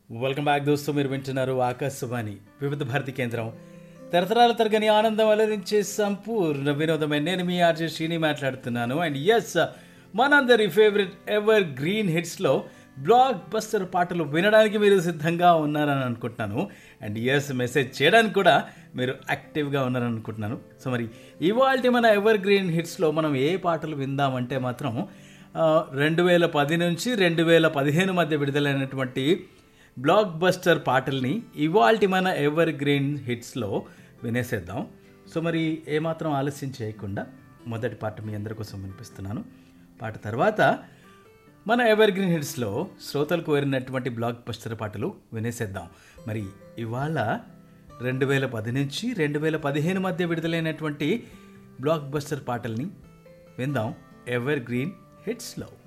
welcome back దోస్తు మీరు వింటున్నారు ఆకాశవాణి వివిధ భారతి కేంద్రం తరతరాల తరగని ఆనందం అలరించే సంపూర్ణ వినోదమే నేను మీ ఆర్జే శ్రీని మాట్లాడుతున్నాను అండ్ ఎస్ మనందరి ఫేవరెట్ ఎవర్ గ్రీన్ హిట్స్లో బ్లాక్ బస్టర్ పాటలు వినడానికి మీరు సిద్ధంగా ఉన్నారని అనుకుంటున్నాను అండ్ ఎస్ మెసేజ్ చేయడానికి కూడా మీరు యాక్టివ్గా ఉన్నారని అనుకుంటున్నాను సో మరి ఇవాళ మన ఎవర్ గ్రీన్ హిట్స్లో మనం ఏ పాటలు విందామంటే మాత్రం రెండు వేల పది నుంచి రెండు వేల పదిహేను మధ్య విడుదలైనటువంటి బ్లాక్ బస్టర్ పాటల్ని ఇవాల్టి మన ఎవర్ గ్రీన్ హిట్స్లో వినేసేద్దాం సో మరి ఏమాత్రం ఆలస్యం చేయకుండా మొదటి పాట మీ అందరి కోసం వినిపిస్తున్నాను పాట తర్వాత మన ఎవర్ గ్రీన్ హిట్స్లో శ్రోతలు కోరినటువంటి బ్లాక్ బస్టర్ పాటలు వినేసేద్దాం మరి ఇవాళ రెండు వేల పది నుంచి రెండు వేల పదిహేను మధ్య విడుదలైనటువంటి బ్లాక్ బస్టర్ పాటల్ని విందాం ఎవర్ గ్రీన్ హిట్స్లో